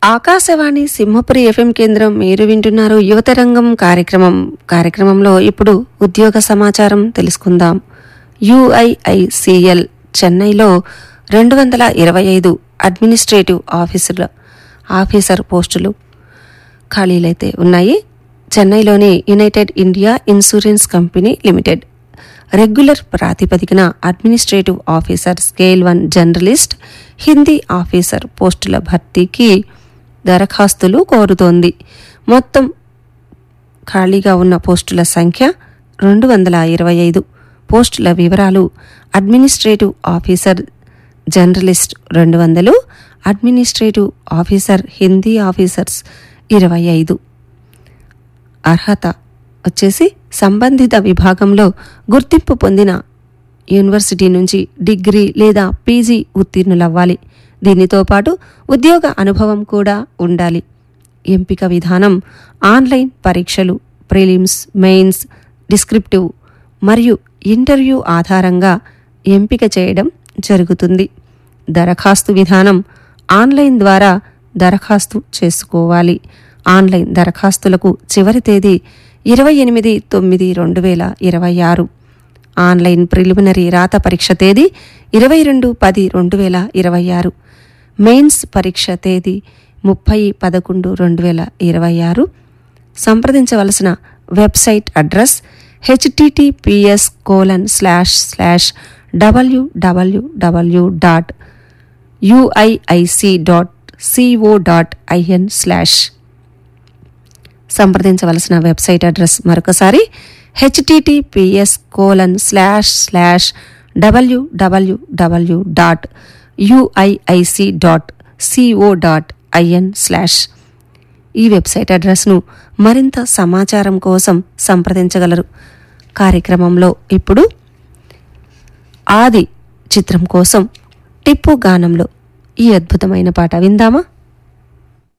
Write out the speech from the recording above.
Akashvani Simhapuri FM కేంద్రం మీరు వింటున్నారు యువతరంగం కార్యక్రమం కార్యక్రమంలో ఇప్పుడు ఉద్యోగ సమాచారం తెలుసుకుందాం యుఐఐసిఎల్ చెన్నైలో రెండు వందల ఇరవై ఐదు అడ్మినిస్ట్రేటివ్ ఆఫీసర్ల ఆఫీసర్ పోస్టులు ఖాళీలైతే ఉన్నాయి చెన్నైలోని united India insurance company limited regular ప్రాతిపదికన administrative officer scale one journalist Hindi officer పోస్టుల భర్తీకి దరఖాస్తులు కోరుతోంది మొత్తం ఖాళీగా ఉన్న పోస్టుల సంఖ్య రెండు వందల ఇరవై ఐదు పోస్టుల వివరాలు అడ్మినిస్ట్రేటివ్ ఆఫీసర్ జర్నలిస్ట్ రెండు వందలు అడ్మినిస్ట్రేటివ్ ఆఫీసర్ హిందీ ఆఫీసర్స్ ఇరవై ఐదు అర్హత వచ్చేసి సంబంధిత విభాగంలో గుర్తింపు పొందిన యూనివర్సిటీ నుంచి డిగ్రీ లేదా పీజీ ఉత్తీర్ణులవ్వాలి దీనితో పాటు ఉద్యోగ అనుభవం కూడా ఉండాలి ఎంపిక విధానం ఆన్లైన్ పరీక్షలు ప్రిలిమ్స్ మెయిన్స్ డిస్క్రిప్టివ్ మరియు ఇంటర్వ్యూ ఆధారంగా ఎంపిక చేయడం జరుగుతుంది దరఖాస్తు విధానం ఆన్లైన్ ద్వారా దరఖాస్తు చేసుకోవాలి ఆన్లైన్ దరఖాస్తులకు చివరి తేదీ ఇరవై ఎనిమిది తొమ్మిది రెండు వేల ఇరవై ఆరు ఆన్లైన్ ప్రిలిమినరీ రాత పరీక్ష తేదీ ఇరవై రెండు పది రెండు వేల ఇరవై ఆరు మెయిన్స్ పరీక్ష తేదీ ముప్పై పదకొండు రెండు వేల ఇరవై ఆరు సంప్రదించవలసిన website address HTTPS colon slash slash WWW dot UIIC dot CO dot IN slash సంప్రదించవలసిన వెబ్సైట్ అడ్రస్ మరొకసారి HTTPS colon slash slash WWW dot UIIC dot CO dot IN slash ఈ వెబ్సైట్ అడ్రస్ను మరింత సమాచారం కోసం సంప్రదించగలరు కార్యక్రమంలో ఇప్పుడు ఆది చిత్రం కోసం టిప్పు గానంలో ఈ అద్భుతమైన పాట విందామా